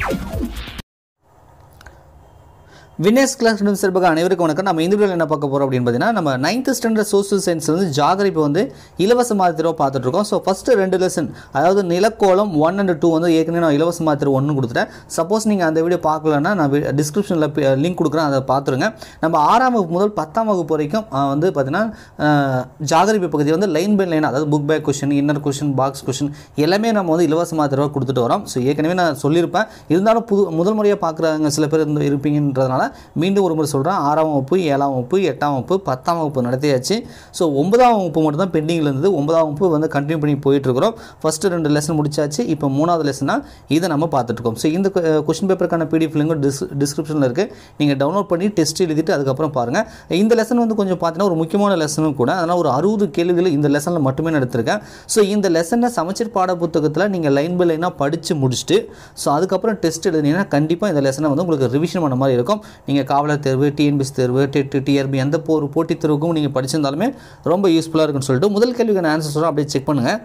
வினேஸ் class சார்பாக அனைவருக்கும் வணக்கம் நம்ம இந்த வீடியோவில் என்ன பார்க்க போகிறோம் அப்படின்னு பார்த்தீங்கன்னா நம்ம நைன்த் ஸ்டாண்டர்ட் சோஷியல் சயின்ஸ் வந்து ஜாகிரபி வந்து இலவச மாதிரி பார்த்துட்டு இருக்கோம் ஸோ ஃபஸ்ட்டு ரெண்டு லெசன் அதாவது நிலக்கோளம் ஒன் அண்ட் டூ வந்து ஏற்கனவே நான் இலவச மாதிரி ஒன்று கொடுத்துட்டேன் சப்போஸ் நீங்கள் அந்த வீடியோ பார்க்கலன்னா நான் டிஸ்கிரிப்ஷனில் லிங்க் கொடுக்குறேன் அதை பார்த்துருங்க நம்ம ஆறாம் வகுப்பு முதல் பத்தாம் வகுப்பு வரைக்கும் அஹ், வந்து பார்த்தீங்கன்னா ஜாகிரபி பகுதி வந்து லைன் பை லைன் அதாவது book back question inner question box question எல்லாமே நம்ம வந்து இலவச மாதிரி கொடுத்துட்டு வரோம் ஸோ ஏற்கனவே நான் சொல்லியிருப்பேன் இருந்தாலும் புது முதல் முறையாக பார்க்குறாங்க சில பேர் இருந்து இருப்பீங்கன்றதுனால மீண்டும் ஒரு முறை சொல்கிறேன் ஆறாம் வகுப்பு ஏழாம் வகுப்பு எட்டாம் வகுப்பு பத்தாம் வகுப்பு நடத்தியாச்சு ஸோ ஒன்பதாம் வகுப்பு மட்டும் தான் பெண்டிங்கில் இருந்தது ஒன்பதாம் வகுப்பு வந்து கண்டினியூ பண்ணி போயிட்டுருக்கிறோம் ஃபஸ்ட்டு ரெண்டு லெசன் முடிச்சாச்சு இப்போ மூணாவது லெசனாக இதை நம்ம பார்த்துட்ருக்கோம் ஸோ இந்த கொஷின் பேப்பருக்கான பிடிஎஃப் லிங்கும் டிஸ் டிஸ்கிரிப்ஷனில் இருக்குது நீங்கள் டவுன்லோட் பண்ணி டெஸ்ட் எழுதிட்டு அதுக்கப்புறம் பாருங்கள் இந்த லெசன் வந்து கொஞ்சம் பார்த்தீங்கன்னா ஒரு முக்கியமான லெசனும் கூட அதனால் ஒரு அறுபது கேள்விகள் இந்த லெசனில் மட்டுமே நான் எடுத்திருக்கேன் ஸோ இந்த லெசனை சமச்சீர் பாட புத்தகத்தில் நீங்கள் லைன் பை லைனாக படித்து முடிச்சுட்டு ஸோ அதுக்கப்புறம் டெஸ்ட் எழுதினீங்கன்னா கண்டிப்பாக இந்த லெசனை வந்து உங்களுக்கு ரிவிஷன் பண்ண மாதிரி இருக்கும் நீங்கள் காவலர் தேர்வு டிஎன்பிஎஸ் தேர்வு டெட் டிஆர்பி எந்த போ- ஒரு போட்டித் தேர்வுக்கும் நீங்கள் படிச்சிருந்தாலுமே ரொம்ப யூஸ்ஃபுல்லாக இருக்குன்னு சொல்லிட்டு முதல் கேள்விக்கான ஆன்சர் சொல்கிறோம் அப்படியே செக் பண்ணுங்கள்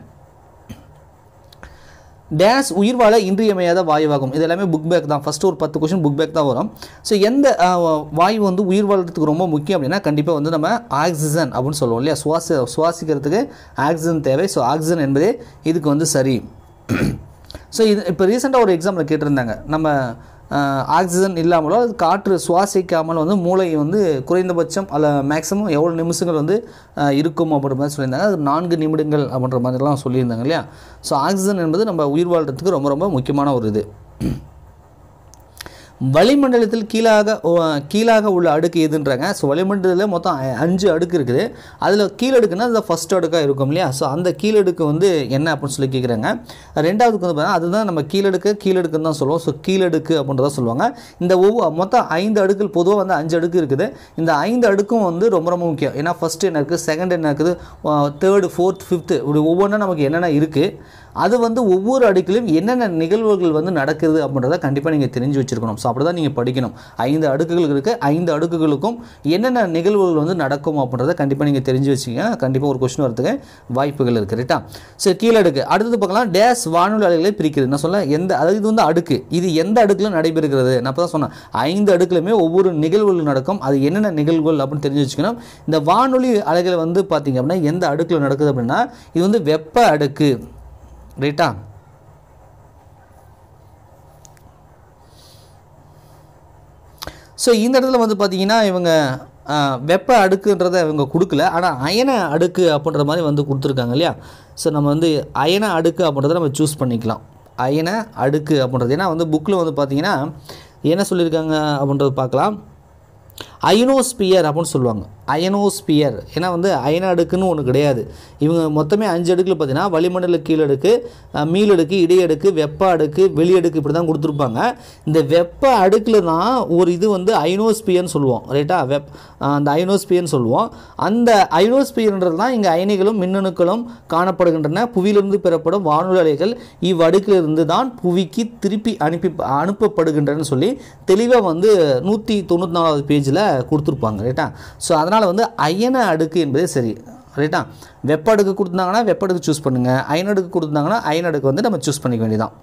டேஸ் உயிர் வாழ இன்றியமையாத வாயுவாகும் இது எல்லாமே புக் பேக் தான் ஃபஸ்ட்டு ஒரு பத்து கொஷின் புக் பேக் தான் வரும் ஸோ எந்த அஹ், வாயு வந்து உயிர் வாழ்றதுக்கு ரொம்ப முக்கியம் அப்படின்னா கண்டிப்பாக வந்து நம்ம ஆக்சிஜன் அப்படின்னு சொல்லுவோம் இல்லையா சுவாச சுவாசிக்கிறதுக்கு ஆக்சிஜன் தேவை ஸோ ஆக்சிஜன் என்பதே இதுக்கு வந்து சரி ஸோ இது இப்போ ரீசெண்டாக ஒரு எக்ஸாம்பிள் கேட்டிருந்தாங்க நம்ம ஆக்சிஜன் இல்லாமலோ அது காற்று சுவாசிக்காமல் வந்து மூளை வந்து குறைந்தபட்சம் அல்ல மேக்ஸிமம் எவ்வளோ நிமிஷங்கள் வந்து அஹ், இருக்கும் அப்படின்ற மாதிரி சொல்லியிருந்தாங்க அது நான்கு நிமிடங்கள் அப்படின்ற மாதிரிலாம் சொல்லியிருந்தாங்க இல்லையா ஸோ ஆக்சிஜன் என்பது நம்ம உயிர் வாழ்கிறதுக்கு ரொம்ப ரொம்ப முக்கியமான ஒரு இது வளிமண்டலத்தில் கீழாக ஓ, கீழாக உள்ள அடுக்கு எதுன்றாங்க ஸோ வளிமண்டலத்தில் மொத்தம் அ- அஞ்சு அடுக்கு இருக்குது அதில் கீழடுக்குன்னா அது ஃபஸ்ட் அடுக்காக இருக்கும் இல்லையா ஸோ அந்த கீழடுக்கு வந்து என்ன அப்படின்னு சொல்லி கேட்குறாங்க ரெண்டாவதுக்கு வந்து பார்த்தீங்கன்னா அதுதான் நம்ம கீழடுக்கு கீழடுக்குன்னு தான் சொல்லுவோம் ஸோ கீழடுக்கு அப்படின்றத சொல்லுவாங்க இந்த ஒவ்வொரு மொத்தம் ஐந்து அடுக்குகள் பொதுவாக வந்து அஞ்சு அடுக்கு இருக்குது இந்த ஐந்து அடுக்கும் வந்து ரொம்ப ரொம்ப முக்கியம் ஏன்னா ஃபஸ்ட்டு என்ன இருக்குது செகண்ட் என்ன இருக்குது தேர்டு ஃபோர்த் ஃபிஃப்த்து இப்படி ஒவ்வொன்றும் நமக்கு என்னென்ன இருக்குது அது வந்து ஒவ்வொரு அடுக்கிலும் என்னென்ன நிகழ்வுகள் வந்து நடக்குது அப்படின்றத கண்டிப்பாக நீங்கள் தெரிஞ்சு வச்சுருக்கணும் ஸோ அப்படி தான் நீங்கள் படிக்கணும் ஐந்து அடுக்குகள் இருக்குது ஐந்து அடுக்குகளுக்கும் என்னென்ன நிகழ்வுகள் வந்து நடக்கும் அப்படின்றத கண்டிப்பாக நீங்கள் தெரிஞ்சு வச்சுக்கங்க கண்டிப்பாக ஒரு கொஸ்டின் வரதுக்கு வாய்ப்புகள் இருக்குது ரைட்டா சரி கீழே அடுக்கு அடுத்தது பார்க்கலாம் டேஸ் வானொலி அலைகளை பிரிக்கிறது நான் சொல்ல எந்த அதாவது இது வந்து அடுக்கு இது எந்த அடுக்கில் நடைபெறுகிறது நான் அப்போ தான் சொன்னேன் ஐந்து அடுக்குலையுமே ஒவ்வொரு நிகழ்வுகள் நடக்கும் அது என்னென்ன நிகழ்வுகள் அப்படின்னு தெரிஞ்சு வச்சுக்கணும் இந்த வானொலி அலைகள் வந்து பார்த்தீங்க அப்படின்னா எந்த அடுக்கில் நடக்குது அப்படின்னா இது வந்து வெப்ப அடுக்கு ரைட்டா ஸோ இந்த இடத்துல வந்து பார்த்தீங்கன்னா இவங்க ஆ, வெப்ப அடுக்குன்றதை இவங்க கொடுக்கல ஆனால் அயன அடுக்கு அப்படின்ற மாதிரி வந்து கொடுத்துருக்காங்க இல்லையா ஸோ நம்ம வந்து அயன அடுக்கு அப்படின்றத நம்ம சூஸ் பண்ணிக்கலாம் அயன அடுக்கு அப்படின்றது ஏன்னா வந்து புக்கில் வந்து பார்த்தீங்கன்னா என்ன சொல்லியிருக்காங்க அப்படின்றது பார்க்கலாம் அயனோஸ்பியர் அப்படின்னு சொல்லுவாங்க அயனோஸ்பியர் ஏன்னா வந்து அயன அடுக்குன்னு ஒன்று கிடையாது இவங்க மொத்தமே அஞ்சு அடுக்கில் பார்த்தீங்கன்னா வளிமண்டல கீழடுக்கு அஹ், மீளடுக்கு இடையடுக்கு வெப்ப அடுக்கு வெளியடுக்கு இப்படி தான் கொடுத்துருப்பாங்க இந்த வெப்ப அடுக்கில் தான் ஒரு இது வந்து அயனோஸ்பியர்னு சொல்லுவோம் ரைட்டா வெப் அஹ், அந்த அயனோஸ்பியர்னு சொல்லுவோம் அந்த அயனோஸ்பியர்ன்றது தான் இங்கே அயனிகளும் மின்னணுக்களும் காணப்படுகின்றன புவியிலிருந்து பெறப்படும் வானொலி அலைகள் இவ்வடுக்கிலிருந்து தான் புவிக்கு திருப்பி அனுப்பி அனுப்பப்படுகின்றன சொல்லி தெளிவாக வந்து நூற்றி தொண்ணூற்றி நாலாவது பேஜில் கொடுத்துருப்பாங்க ரைட்டா ஸோ அதனால் வந்து அயன அடுக்கு என்பதே சரி ரைட்டா வெப்ப அடுக்கு கொடுத்தாங்கன்னா வெப்ப அடுக்கு சூஸ் பண்ணுங்கள் அயன அடுக்கு கொடுத்தாங்கன்னா அயன அடுக்கு வந்து நம்ம சூஸ் பண்ணிக்க வேண்டியதான்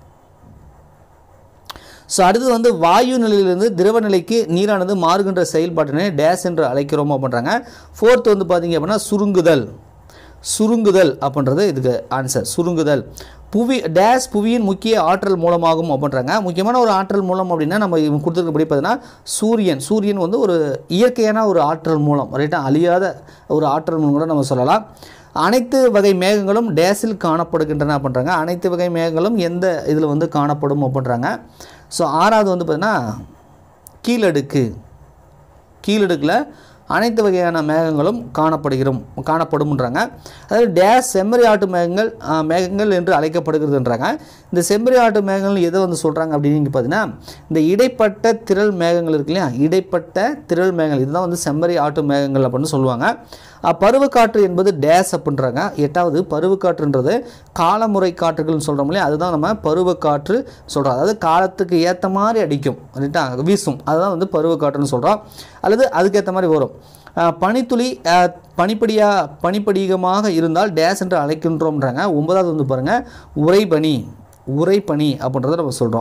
ஸோ அடுத்து வந்து வாயு நிலையிலிருந்து திரவ நிலைக்கு நீரானது மாறுகின்ற செயல்பாட்டினை டேஸ் என்று அழைக்கிறோம் அப்படின்றாங்க ஃபோர்த் வந்து பார்த்தீங்க அப்படின்னா சுருங்குதல் சுருங்குதல் அப்படின்றது இதுக்கு ஆன்சர் சுருங்குதல் புவி டேஸ் புவியின் முக்கிய ஆற்றல் மூலமாகும் அப்படின்றாங்க முக்கியமான ஒரு ஆற்றல் மூலம் அப்படின்னா நம்ம இவங்க கொடுத்துருக்கபடி பார்த்தீங்கன்னா சூரியன் சூரியன் வந்து ஒரு இயற்கையான ஒரு ஆற்றல் மூலம் ரைட்டா அழியாத ஒரு ஆற்றல் மூலம் கூட நம்ம சொல்லலாம் அனைத்து வகை மேகங்களும் டேஸில் காணப்படுகின்றன அப்படின்றாங்க அனைத்து வகை மேகங்களும் எந்த இதில் வந்து காணப்படும் அப்படின்றாங்க ஸோ ஆறாவது வந்து பார்த்தீங்கன்னா கீழடுக்கு கீழடுக்கில் அனைத்து வகையான மேகங்களும் காணப்படுகிறோம் காணப்படும்ன்றாங்க அதாவது டேஸ் செம்மறி ஆட்டு மேகங்கள் ஆ, மேகங்கள் என்று அழைக்கப்படுகிறதுன்றாங்க இந்த செம்மறி ஆட்டு மேகங்கள் எதை வந்து சொல்கிறாங்க அப்படின்னு பார்த்தீங்கன்னா இந்த இடைப்பட்ட திரள் மேகங்கள் இருக்கு இல்லையா இடைப்பட்ட திரள் மேகங்கள் இதுதான் வந்து செம்மறி ஆட்டு மேகங்கள் அப்படின்னு சொல்லுவாங்க அஹ், பருவக்காற்று என்பது டேஸ் அப்படின்றாங்க எட்டாவது பருவக்காற்றுன்றது காலமுறை காற்றுகள்னு சொல்கிறோம் இல்லையா அதுதான் நம்ம பருவக்காற்று சொல்கிறோம் அதாவது காலத்துக்கு ஏற்ற மாதிரி அடிக்கும் ரைட்டா வீசும் அதுதான் வந்து பருவக்காற்றுன்னு சொல்கிறோம் அல்லது அதுக்கேற்ற மாதிரி வரும் அஹ், பனித்துளி அஹ், பனிப்படியா பனிப்படிகமாக இருந்தால் டேஸ் என்று அழைக்கின்றோம்ன்றாங்க ஒன்பதாவது வந்து பாருங்கள் உறைபனி உறைபனி அப்படின்றத நம்ம சொல்கிறோம்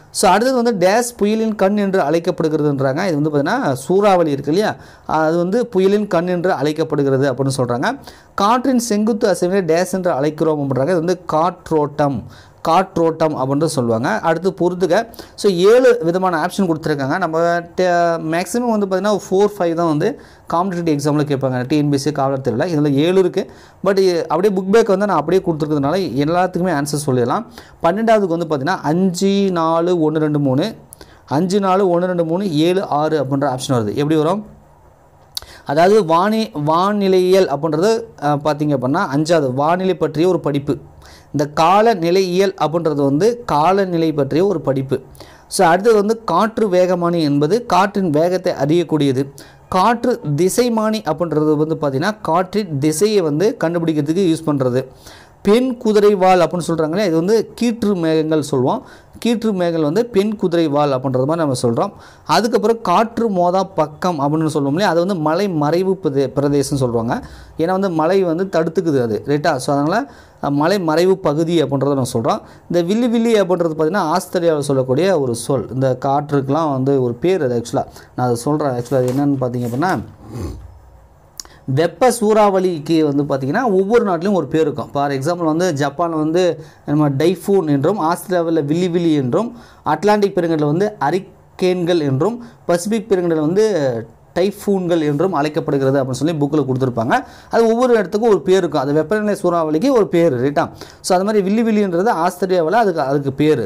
ஸோ அடுத்தது வந்து டேஸ் புயலின் கண் என்று அழைக்கப்படுகிறதுன்றாங்க இது வந்து பார்த்தீங்கன்னா சூறாவளி இருக்கு இல்லையா அது வந்து புயலின் கண் என்று அழைக்கப்படுகிறது அப்படின்னு சொல்கிறாங்க காற்றின் செங்குத்து அசைவினை டேஸ் என்று அழைக்கிறோம் அப்படின்றாங்க இது வந்து காற்றோட்டம் காற்றோட்டம் அப்படின்ட்டு சொல்லுவாங்க அடுத்து பொறுத்துக்க ஸோ ஏழு விதமான ஆப்ஷன் கொடுத்துருக்காங்க நம்ம மேக்ஸிமம் வந்து பார்த்திங்கன்னா ஃபோர் ஃபைவ் தான் வந்து காம்படிட்டிவ் எக்ஸாமில் கேட்பாங்க டிஎன்பிசி காவலர் தெரியல இதில் ஏழு இருக்குது பட் அப்படியே புக் பேக் வந்து நான் அப்படியே கொடுத்துருக்கிறதுனால எல்லாத்துக்குமே ஆன்சர் சொல்லிடலாம் பன்னெண்டாவதுக்கு வந்து பார்த்திங்கன்னா அஞ்சு நாலு ஒன்று ரெண்டு மூணு அஞ்சு நாலு ஒன்று ரெண்டு மூணு ஏழு ஆறு அப்படின்ற ஆப்ஷன் வருது எப்படி வரும் அதாவது வானி வானிலையியல் அப்படின்றது அஹ், பார்த்தீங்க அப்படின்னா அஞ்சாவது வானிலை பற்றிய ஒரு படிப்பு இந்த காலநிலையியல் அப்படின்றது வந்து காலநிலை பற்றிய ஒரு படிப்பு ஸோ அடுத்தது வந்து காற்று வேகமானி என்பது காற்றின் வேகத்தை அறியக்கூடியது காற்று திசைமானி அப்படின்றது வந்து பார்த்திங்கன்னா காற்றின் திசையை வந்து கண்டுபிடிக்கிறதுக்கு யூஸ் பண்ணுறது பெண் குதிரை வால் அப்படின்னு சொல்கிறாங்களே இது வந்து கீற்று மேகங்கள் சொல்லுவோம் கீற்று மேகங்கள் வந்து பெண் குதிரை வால் அப்படின்றது மாதிரி நம்ம சொல்கிறோம் அதுக்கப்புறம் காற்று மோதா பக்கம் அப்படின்னு சொல்லுவோம் இல்லையா அது வந்து மலை மறைவு பிரதே பிரதேசம் சொல்லுவாங்க ஏன்னா வந்து மலை வந்து தடுத்துக்குது அது ரைட்டா ஸோ அதனால் அஹ், மலை மறைவு பகுதி அப்படின்றத நம்ம சொல்கிறோம் இந்த வில்லி வில்லி அப்படின்றது பார்த்திங்கன்னா ஆஸ்திரேலியாவில் சொல்லக்கூடிய ஒரு சொல் இந்த காற்றுக்கெலாம் வந்து ஒரு பேர் அது ஆக்சுவலாக நான் அதை சொல்கிறேன் ஆக்சுவலாக அது என்னென்னு பார்த்தீங்க அப்படின்னா வெப்ப சூறாவளிக்கு வந்து பார்த்திங்கன்னா ஒவ்வொரு நாட்டிலும் ஒரு பேர் இருக்கும் ஃபார் எக்ஸாம்பிள் வந்து ஜப்பானில் வந்து நம்ம டைஃபூன் என்றும் ஆஸ்திரேலியாவில் வில்லி வில்லி என்றும் அட்லாண்டிக் பெருங்கடலில் வந்து அரிக்கேன்கள் என்றும் பசிபிக் பெருங்கடலில் வந்து டைஃபூன்கள் என்றும் அழைக்கப்படுகிறது அப்படின்னு சொல்லி புக்கில் கொடுத்துருப்பாங்க அது ஒவ்வொரு இடத்துக்கும் ஒரு பேர் இருக்கும் அது வெப்பநிலை சூறாவளிக்கு ஒரு பேர் ரைட்டா ஸோ அது மாதிரி வில்லி வில்லின்றது ஆஸ்திரேலியாவில் அதுக்கு அதுக்கு பேர்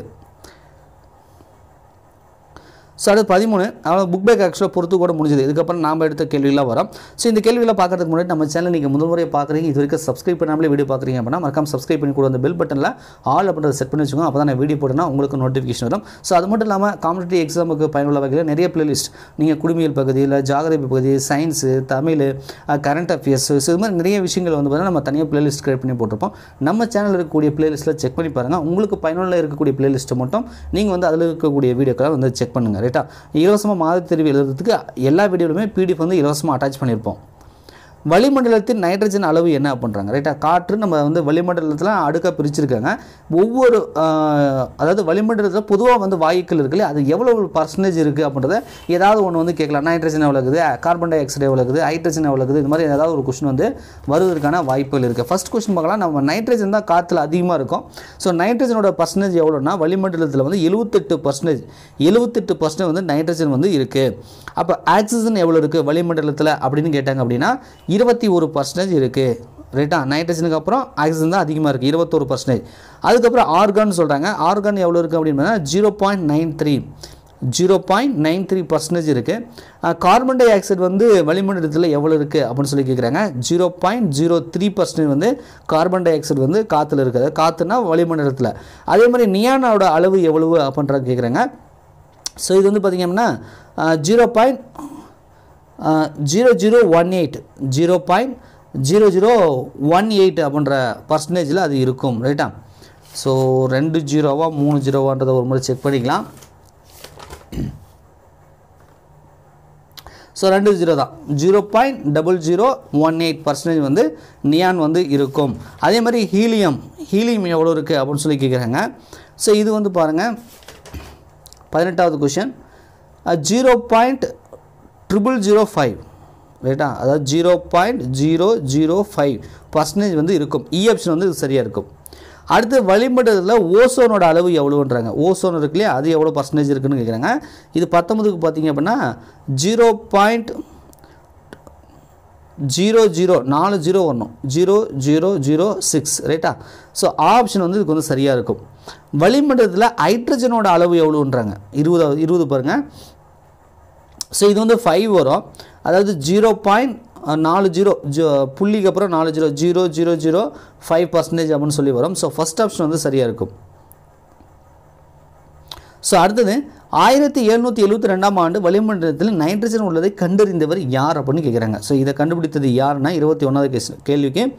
ஸோ அடுத்து பதிமூணு அவ்வளோ புக் பேக் ஆக்சுவலாக பொறுத்து கூட முடிஞ்சது இதுக்கப்புறம் நாம் எடுத்த கேள்வியெல்லாம் வரும் ஸோ இந்த கேள்வியெல்லாம் பார்க்கறதுக்கு முன்னாடி நம்ம சேனல் நீங்கள் முதல் முறையை பார்க்குறீங்க இது வரைக்கும் சப்ஸ்கிரைப் பண்ணாமலே வீடியோ பார்க்குறீங்க அப்படின்னா மறக்காம சப்ஸ்கிரைப் பண்ணி கூட அந்த பெல் பட்டனில் ஆல் அப்படின்றத செட் பண்ணி வச்சுக்கோங்க அப்போ தான் நான் வீடியோ போட்டேன்னா உங்களுக்கு நோட்டிஃபிகேஷன் வரும் ஸோ அது மட்டும் இல்லாமல் காம்படிட்டிவ் எக்ஸாமுக்கு பயனுள்ள வகையில் நிறைய பிளேலிஸ்ட் நீங்கள் குடிமியல் பகுதியில் ஜாகிரபி பகுதி science Tamil current affairs so இது மாதிரி நிறைய விஷயங்கள் வந்து பார்த்தீங்கன்னா நம்ம தனியாக பிளேலிஸ்ட் கிரியேட் பண்ணி போட்டிருப்போம் நம்ம சேனலில் இருக்கக்கூடிய பிளேலிஸ்ட்டில் செக் பண்ணி பாருங்கள் உங்களுக்கு பயனுள்ள இருக்கக்கூடிய பிளேலிஸ்ட்டை மட்டும் நீங்கள் வந்து அதில் இருக்கக்கூடிய வீடியோக்களை வந்து செக் பண்ணுங்கள் ரைட்டா இலவசமாக மாதிரி தெரிவு எழுதுறதுக்கு எல்லா வீடியோலுமே பிடிஎஃப் வந்து இலவசமாக அட்டாச் பண்ணியிருப்போம் வளிமண்டலத்தின் நைட்ரஜன் அளவு என்ன பண்ணுறாங்க ரைட்டா காற்று நம்ம வந்து வளிமண்டலத்தில் அடுக்காக பிரிச்சிருக்காங்க ஒவ்வொரு ஆஹ், அதாவது வளிமண்டலத்தில் பொதுவாக வந்து வாயுக்கள் இருக்குல்ல அது எவ்வளோ பர்சன்டேஜ் இருக்குது அப்படின்றத ஏதாவது ஒன்று வந்து கேட்கலாம் நைட்ரஜன் எவ்வளோ இருக்குது கார்பன் டை ஆக்சைடு எவ்வளோ இருக்குது ஹைட்ரஜன் எவ்வளோ இருக்குது இது மாதிரி ஏதாவது ஒரு கொஸ்டின் வந்து வருவதற்கான வாய்ப்புகள் இருக்குது ஃபர்ஸ்ட் கொஸ்டின் பார்க்கலாம் நம்ம நைட்ரஜன் தான் காற்றுல அதிகமாக இருக்கும் ஸோ நைட்ரஜனோட பர்சன்டேஜ் எவ்வளோன்னா வளிமண்டலத்தில் வந்து எழுபத்தெட்டு பர்சன்டேஜ் எழுபத்தெட்டு பர்சன்டேஜ் வந்து நைட்ரஜன் வந்து இருக்குது அப்போ ஆக்சிஜன் எவ்வளோ இருக்குது வளிமண்டலத்தில் அப்படின்னு கேட்டாங்க அப்படின்னா இருபத்தி ஒரு பர்சன்டேஜ் இருக்குது ரைட்டா நைட்ரஜனுக்கு அப்புறம் ஆக்சிஜன் தான் அதிகமாக இருக்குது இருபத்தொரு பர்சன்டேஜ் அதுக்கப்புறம் ஆர்கான் சொல்கிறாங்க ஆர்கான் எவ்வளோ இருக்குது அப்படின்னு zero point nine three zero point nine three percentage இருக்குது கார்பன் டை ஆக்சைடு வந்து வளிமண்டலத்தில் எவ்வளோ இருக்குது அப்படின்னு சொல்லி கேட்குறாங்க zero point zero three percentage வந்து கார்பன் டை ஆக்சைடு வந்து காற்றுல இருக்குது காற்றுனா வளிமண்டலத்தில் அதே மாதிரி நியானோட அளவு எவ்வளவு அப்படின்றது கேட்குறாங்க ஸோ இது வந்து பார்த்திங்கன்னா zero point zero zero one eight zero point zero zero one eight அப்படின்ற பர்சன்டேஜில் அது இருக்கும் ரைட்டா ஸோ ரெண்டு ஜீரோவா மூணு ஜீரோவான்றதை ஒரு முறை செக் பண்ணிக்கலாம் ஸோ ரெண்டு ஜீரோ தான் zero point double zero one eight percentage வந்து நியான் வந்து இருக்கும் அதே மாதிரி ஹீலியம் ஹீலியம் எவ்வளோ இருக்குது அப்படின்னு சொல்லி கேட்குறாங்க ஸோ இது வந்து பாருங்கள் பதினெட்டாவது question zero point triple zero five ரைட்டா அதாவது zero point zero zero five percentage வந்து இருக்கும் இ ஆப்ஷன் வந்து இது சரியாக இருக்கும் அடுத்து வளிமண்டலத்தில் ஓசோனோட அளவு எவ்வளோன்றாங்க ஓசோன் இருக்கு இல்லையா அது எவ்வளோ பர்சன்டேஜ் இருக்குன்னு கேட்குறாங்க இது பத்தொன்பதுக்கு பார்த்தீங்க அப்படின்னா ஜீரோ பாயிண்ட் ஜீரோ ஜீரோ நாலு ஜீரோ வரணும் ஜீரோ ஜீரோ ஜீரோ சிக்ஸ் ரைட்டா ஸோ ஆப்ஷன் வந்து இதுக்கு வந்து சரியாக இருக்கும் வளிமண்டலத்தில் ஹைட்ரஜனோட அளவு எவ்வளோன்றாங்க இருபதாவது இருபது பாருங்கள் ஸோ இது வந்து ஃபைவ் வரும் அதாவது ஜீரோ பாயிண்ட் நாலு ஜீரோ ஜோ புள்ளிக்கு அப்புறம் நாலு zero zero zero zero five percentage அப்படின்னு சொல்லி வரும் ஸோ ஃபஸ்ட் ஆப்ஷன் வந்து சரியாக இருக்கும் ஸோ அடுத்தது ஆயிரத்தி எழுநூற்றி எழுபத்தி ரெண்டாம் ஆண்டு வளிமண்டலத்தில் நைட்ரஜன் உள்ளதை கண்டறிந்தவர் யார் அப்படின்னு கேட்குறாங்க ஸோ இதை கண்டுபிடித்தது யாருன்னா இருபத்தி ஒன்றாவது கேஸ் கேள்விக்கு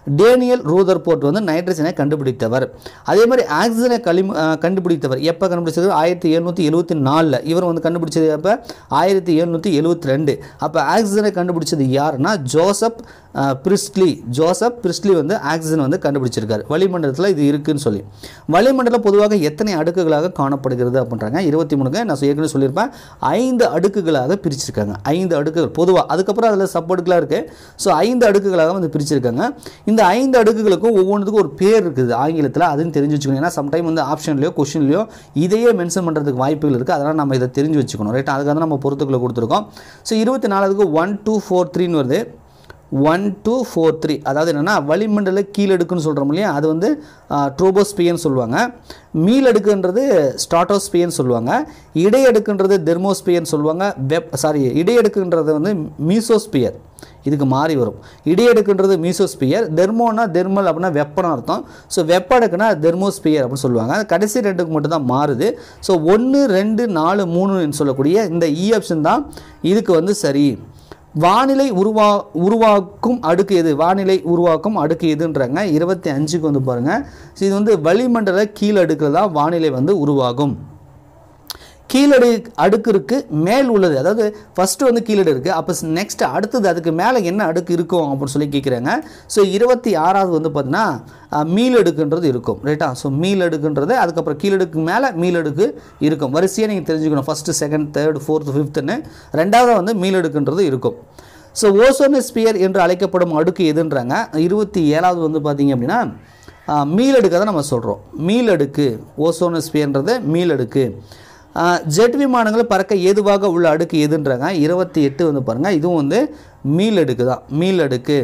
டேனியல் ரூதர்போர்ட் வந்து நைட்ரஜனை கண்டுபிடித்தவர் அதே மாதிரி ஆக்சிஜனை களி கண்டுபிடித்தவர் எப்போ கண்டுபிடிச்சது ஆயிரத்தி எழுநூற்றி எழுபத்தி நாலில் இவர் வந்து கண்டுபிடிச்சது எப்போ ஆயிரத்தி எழுநூற்றி எழுபத்தி ரெண்டு அப்போ ஆக்சிஜனை கண்டுபிடிச்சது யாருன்னா ஜோசப் அஹ், பிரிஸ்ட்லி ஜோசப் பிரிஸ்ட்லி வந்து ஆக்சிஜன் வந்து கண்டுபிடிச்சிருக்காரு வளிமண்டலத்தில் இது இருக்குன்னு சொல்லி வளிமண்டலம் பொதுவாக எத்தனை அடுக்குகளாக காணப்படுகிறது அப்படின்றாங்க இருபத்தி மூணுக்கு நான் ஏற்கனவே சொல்லியிருப்பேன் ஐந்து அடுக்குகளாக பிரிச்சிருக்காங்க ஐந்து அடுக்குகள் பொதுவாக அதுக்கப்புறம் அதில் சப் அடுக்குலாம் இருக்குது ஸோ ஐந்து அடுக்குகளாக வந்து பிரிச்சிருக்காங்க இந்த ஐந்து அடுக்குகளுக்கும் ஒவ்வொன்றுக்கும் ஒரு பேர் இருக்குது ஆங்கிலத்தில் அதுன்னு தெரிஞ்சு வச்சுக்கணும் ஏன்னா சம்டைம் வந்து ஆப்ஷன்லையோ கொஷின்லையோ இதையே மென்ஷன் பண்ணுறதுக்கு வாய்ப்புகள் இருக்குது அதனால் நம்ம இதை தெரிஞ்சு வச்சுக்கணும் ரைட் அதுக்காக தான் நம்ம பொறுத்துக்களை கொடுத்துருக்கோம் ஸோ இருபத்தி நாலுக்கு ஒன் டூ ஃபோர் த்ரீன்னு வருது ஒன் டூ ஃபோர் த்ரீ அதாவது என்னென்னா வளிமண்டல கீழடுக்குன்னு சொல்கிறோம் இல்லையா அது வந்து ட்ரோபோஸ்பியன்னு சொல்லுவாங்க மீளடுக்குன்றது ஸ்டாட்டோஸ்பியன்னு சொல்லுவாங்க இடையடுக்குன்றது தெர்மோஸ்பியன்னு சொல்லுவாங்க வெப் சாரி இடையடுக்குன்றது வந்து மீசோஸ்பியர் இதுக்கு மாறி வரும் இடையடுக்குன்றது மீசோஸ்பியர் தெர்மோனா தெர்மல் அப்படின்னா வெப்பம்னு அர்த்தம் ஸோ வெப்ப அடுக்குனா தெர்மோஸ்பியர் அப்படின்னு சொல்லுவாங்க அது கடைசி ரெண்டுக்கு மட்டும் தான் மாறுது ஸோ ஒன்று ரெண்டு நாலு மூணுன்னு சொல்லக்கூடிய இந்த இ ஆப்ஷன் தான் இதுக்கு வந்து சரி வானிலை உருவா உருவாக்கும் அடுக்கு எது வானிலை உருவாக்கும் அடுக்கு எதுன்றாங்க இருபத்தி அஞ்சுக்கு வந்து பாருங்கள் ஸோ இது வந்து வளிமண்டல கீழடுக்கில் தான் வானிலை வந்து உருவாகும் கீழடு அடுக்கு இருக்கு மேல் உள்ளது அதாவது ஃபஸ்ட்டு வந்து கீழடு இருக்குது அப்போ நெக்ஸ்ட் அடுத்தது அதுக்கு மேலே என்ன அடுக்கு இருக்கும் அப்படின்னு சொல்லி கேட்குறாங்க ஸோ இருபத்தி ஆறாவது வந்து பார்த்தீங்கன்னா அஹ், மீளடுக்குன்றது இருக்கும் ரைட்டா ஸோ மீளடுக்குன்றது அதுக்கப்புறம் கீழடுக்கு மேலே மீளடுக்கு இருக்கும் வரிசையாக நீங்கள் தெரிஞ்சுக்கணும் ஃபஸ்ட்டு செகண்ட் தேர்ட் ஃபோர்த்து ஃபிஃப்த்துன்னு ரெண்டாவது வந்து மீளடுக்குன்றது இருக்கும் ஸோ ஓசோனஸ்பியர் என்று அழைக்கப்படும் அடுக்கு எதுன்றாங்க இருபத்தி ஏழாவது வந்து பார்த்தீங்க அப்படின்னா அஹ், மீளடுக்கை தான் நம்ம சொல்கிறோம் மீளடுக்கு ஓசோனஸ்பியர்ன்றது மீளடுக்கு ஆஹ் ஜெட் விமானங்கள் பறக்க ஏதுவாக உள்ள அடுக்கு எதுன்றாங்க இருபத்தி எட்டு வந்து பாருங்கள் இதுவும் வந்து மீளடுக்கு தான் மீளடுக்கு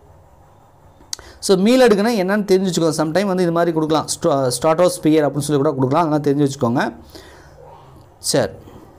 ஸோ மீளடுக்குனா என்னன்னு தெரிஞ்சு வச்சுக்கோங்க சம்டைம் வந்து இது மாதிரி கொடுக்கலாம் ஸ்டா ஸ்டாட்டோஸ்பியர் அப்படின்னு சொல்லி கூட கொடுக்கலாம் அதெல்லாம் தெரிஞ்சு வச்சுக்கோங்க சரி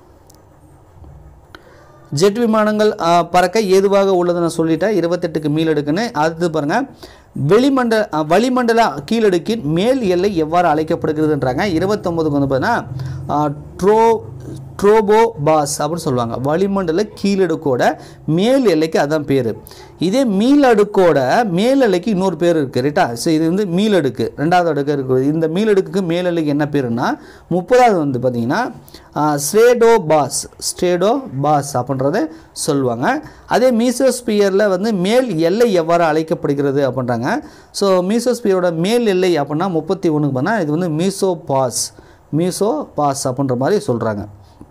ஜெட் விமானங்கள் ஆ, பறக்க ஏதுவாக உள்ளதை நான் சொல்லிட்டேன் இருபத்தெட்டுக்கு மீளடுக்குன்னு அடுத்து பாருங்கள் வெளிமண்டல ஆ, வளிமண்டல கீழடுக்கின் மேல் எல்லை எவ்வாறு அழைக்கப்படுகிறதுன்றாங்க இருபத்தொம்போதுக்கு வந்து பார்த்தீங்கன்னா ட்ரோ ட்ரோபோ பாஸ் அப்படின்னு சொல்லுவாங்க வளிமண்டல கீழடுக்கோட மேல் எல்லைக்கு அதான் பேர் இதே மீளடுக்கோட மேல் எல்லைக்கு இன்னொரு பேர் இருக்குது ரைட்டா ஸோ இது வந்து மீளடுக்கு ரெண்டாவது அடுக்கு இருக்குது இந்த மீளடுக்குக்கு மேல் எல்லைக்கு என்ன பேருன்னா முப்பதாவது வந்து பார்த்தீங்கன்னா ஸ்ட்ரேடோ பாஸ் ஸ்ட்ரேடோ பாஸ் அப்படின்றத சொல்லுவாங்க அதே மீசோஸ்பியரில் வந்து மேல் எல்லை எவ்வாறு அழைக்கப்படுகிறது அப்படின்றாங்க ஸோ மீசோஸ்பியரோட மேல் எல்லை அப்படின்னா முப்பத்தி ஒன்றுக்கு பண்ணால் இது வந்து மீசோ பாஸ் மீசோ பாஸ் அப்படின்ற மாதிரி சொல்கிறாங்க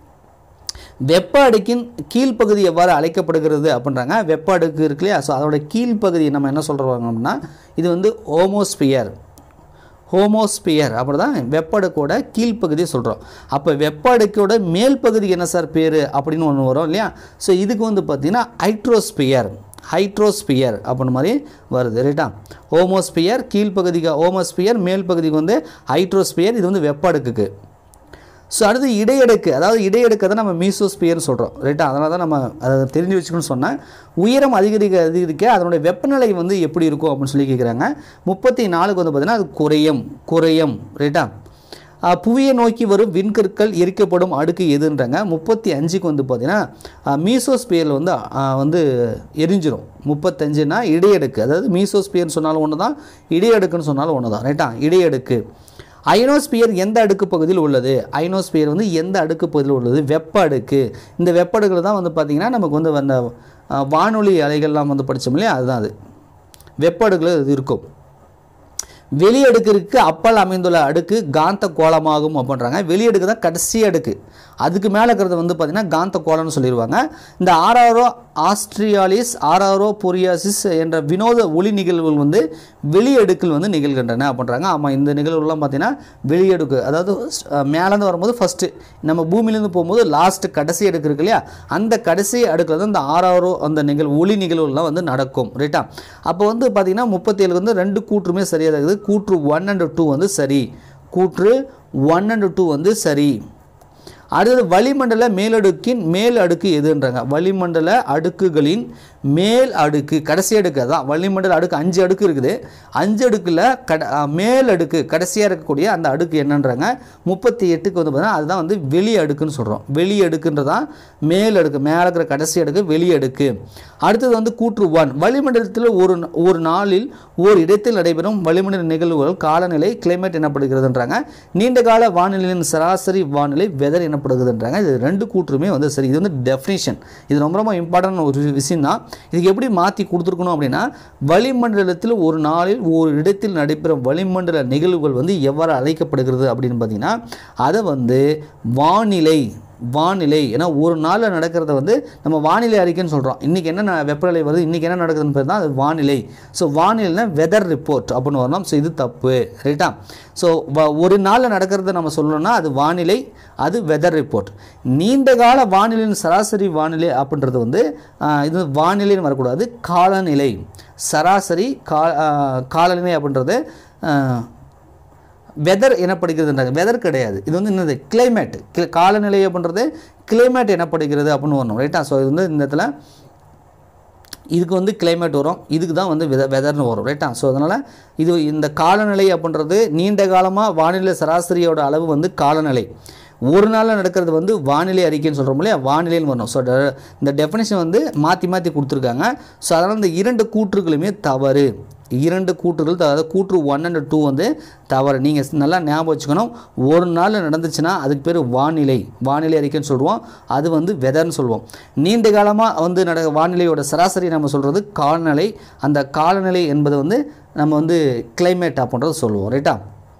வெப்ப அடுக்கின் கீழ்ப்பகுதி எவ்வாறு அழைக்கப்படுகிறது அப்படின்றாங்க வெப்ப அடுக்கு இருக்கு இல்லையா ஸோ அதோட கீழ்ப்பகுதி நம்ம என்ன சொல்கிறாங்க அப்படின்னா இது வந்து ஹோமோஸ்பியர் ஹோமோஸ்பியர் அப்படி தான் வெப்ப அடுக்கோட கீழ்ப்பகுதியை சொல்கிறோம் அப்போ வெப்ப அடுக்கோட மேல் பகுதிக்கு என்ன சார் பேர் அப்படின்னு ஒன்று வரும் இல்லையா ஸோ இதுக்கு வந்து பார்த்திங்கன்னா ஹைட்ரோஸ்பியர் ஹைட்ரோஸ்பியர் அப்படின்னு மாதிரி வருது ரைட்டா ஹோமோஸ்பியர் கீழ்ப்பகுதிக்கு ஹோமோஸ்பியர் மேல் பகுதிக்கு வந்து ஹைட்ரோஸ்பியர் இது வந்து வெப்ப அடுக்குக்கு ஸோ அடுத்து இடையடுக்கு அதாவது இடையடுக்கை தான் நம்ம மீசோஸ்பியர்னு சொல்கிறோம் ரைட்டா அதனால தான் நம்ம அதை தெரிஞ்சு வச்சுக்கணும்னு சொன்னேன் உயரம் அதிகரிக்க அதிகரிக்க அதனுடைய வெப்பநிலை வந்து எப்படி இருக்கும் அப்படின்னு சொல்லி கேட்குறாங்க முப்பத்தி நாலுக்கு வந்து பார்த்தீங்கன்னா அது குறையும் குறையும் ரைட்டா ஆஹ் புவியை நோக்கி வரும் விண்கற்கள் எரிக்கப்படும் அடுக்கு எதுன்றாங்க முப்பத்தி அஞ்சுக்கு வந்து பார்த்தீங்கன்னா மீசோஸ்பியரில் வந்து ஆஹ் வந்து எரிஞ்சிரும் முப்பத்தஞ்சுனா இடையடுக்கு அதாவது மீசோஸ்பியர்னு சொன்னாலும் ஒன்று தான் இடையடுக்குன்னு சொன்னாலும் ஒன்று தான் ரைட்டா இடையடுக்கு அயனோஸ்பியர் எந்த அடுக்கு பகுதியில் உள்ளது அயனோஸ்பியர் வந்து எந்த அடுக்கு பகுதியில் உள்ளது வெப்ப அடுக்கு இந்த வெப்ப அடுக்கில் தான் வந்து பார்த்திங்கன்னா நமக்கு வந்து அந்த ஆஹ், வானொலி அலைகள்லாம் வந்து படித்தோம் இல்லையா அதுதான் அது வெப்ப அடுக்கில் இது இருக்கும் வெளியடுக்கிற்கு அப்பால் அமைந்துள்ள அடுக்கு காந்த கோலமாகும் அப்படின்றாங்க வெளியடுக்கு தான் கடைசி அடுக்கு அதுக்கு மேலே இருக்கிறது வந்து பார்த்திங்கன்னா காந்த கோலம்னு சொல்லிடுவாங்க இந்த ஆறாரோ ஆஸ்ட்ரியாலிஸ் ஆறாரோ பொரியாசிஸ் என்ற வினோத ஒளி நிகழ்வுகள் வந்து வெளியடுக்கில் வந்து நிகழ்கின்றன அப்படின்றாங்க ஆமாம் இந்த நிகழ்வுலாம் பார்த்தீங்கன்னா வெளியடுக்கு அதாவது அஹ், மேலேருந்து வரும்போது ஃபஸ்ட்டு நம்ம பூமியிலேருந்து போகும்போது லாஸ்ட் கடைசி அடுக்கு இருக்கு இல்லையா அந்த கடைசி அடுக்கில் தான் இந்த ஆறாரோ அந்த நிகழ்வு ஒளி நிகழ்வுகள்லாம் வந்து நடக்கும் ரைட்டா அப்போ வந்து பார்த்தீங்கன்னா முப்பத்தேழுக்கு வந்து ரெண்டு கூற்றுமே சரியாக இருக்குது கூற்று ஒன் அண்ட் டூ வந்து சரி கூற்று ஒன் அண்ட் டூ வந்து சரி அடுத்தது வளிமண்டல மேலடுக்கின் மேல் அடுக்கு எதுன்றாங்க வளிமண்டல அடுக்குகளின் மேல் அடுக்கு கடைசி அடுக்கு அதான் வளிமண்டல அடுக்கு அஞ்சு அடுக்கு இருக்குது அஞ்சு அடுக்கில் கட அ, மேல் அடுக்கு கடைசியாக இருக்கக்கூடிய அந்த அடுக்கு என்னன்றாங்க முப்பத்தி எட்டுக்கு வந்து பார்த்தீங்கன்னா அதுதான் வந்து வெளி அடுக்குன்னு சொல்கிறோம் வெளி அடுக்குன்றதான் மேல் அடுக்கு மேலே இருக்கிற கடைசி அடுக்கு வெளி அடுக்கு அடுத்தது வந்து கூற்று ஒன் வளிமண்டலத்தில் ஒரு ஒரு நாளில் ஓர் இடத்தில் நடைபெறும் வளிமண்டல நிகழ்வுகள் காலநிலை கிளைமேட் எனப்படுகிறதுன்றாங்க நீண்ட கால வானிலையின் சராசரி வானிலை வெதர் எனப்படுகிறதுன்றாங்க இது ரெண்டு கூற்றுமே வந்து சரி இது வந்து டெஃபினேஷன் இது ரொம்ப ரொம்ப இம்பார்ட்டன்ட் ஒரு விஷயம் தான் இதுக்கு எப்படி மாற்றி கொடுத்துருக்கணும் அப்படின்னா வளிமண்டலத்தில் ஒரு நாளில் ஒரு இடத்தில் நடைபெறும் வளிமண்டல நிகழ்வுகள் வந்து எவ்வாறு அழைக்கப்படுகிறது அப்படின்னு பார்த்தீங்கன்னா அதை வந்து வானிலை வானிலை ஏன்னா ஒரு நாளில் நடக்கிறத வந்து நம்ம வானிலை அறிக்கைன்னு சொல்கிறோம் இன்றைக்கி என்ன ந- வெப்பநிலை வருது இன்றைக்கி என்ன நடக்குதுன்னு பேர் தான் அது வானிலை ஸோ வானிலைனா வெதர் ரிப்போர்ட் அப்படின்னு வரணும் ஸோ இது தப்பு ரைட்டா ஸோ ஒரு நாளில் நடக்கிறத நம்ம சொல்லணும்னா அது வானிலை அது வெதர் ரிப்போர்ட் நீண்ட கால வானிலையின் சராசரி வானிலை அப்படின்றது வந்து ஆஹ், இது வானிலைன்னு வரக்கூடாது காலநிலை சராசரி கா ஆஹ், காலநிலை அப்படின்றது ஆஹ், வெதர் எனப்படுகிறதுன்றாங்க வெதர் கிடையாது இது வந்து என்னது கிளைமேட் காலநிலை அப்படின்றது கிளைமேட் எனப்படுகிறது அப்படின்னு வரணும் ரைட்டா ஸோ இது வந்து இந்த இடத்துல இதுக்கு வந்து கிளைமேட் வரும் இதுக்கு தான் வந்து வெத வெதர்னு வரும் ரைட்டா ஸோ அதனால் இது இந்த காலநிலை அப்படின்றது நீண்ட காலமாக வானிலை சராசரியோட அளவு வந்து காலநிலை ஒரு நாளில் நடக்கிறது வந்து வானிலை அறிக்கைன்னு சொல்கிறோம் இல்லையா வானிலைன்னு வரணும் ஸோ இந்த டெஃபினேஷன் வந்து மாற்றி மாற்றி கொடுத்துருக்காங்க ஸோ அதனால் இந்த இரண்டு கூற்றுகளுமே தவறு இரண்டு கூற்றுகள் த- அதாவது கூற்று ஒன் அண்ட் டூ வந்து தவறு நீங்கள் நல்லா ஞாபகம் வச்சுக்கணும் ஒரு நாள் நடந்துச்சுன்னா அதுக்கு பேர் வானிலை வானிலை அறிக்கைன்னு சொல்லுவோம் அது வந்து வெதர்னு சொல்லுவோம் நீண்ட காலமாக வந்து நட வானிலையோட சராசரி நம்ம சொல்கிறது காலநிலை அந்த காலநிலை என்பது வந்து நம்ம வந்து கிளைமேட் அப்படின்றத சொல்லுவோம் ரைட்டா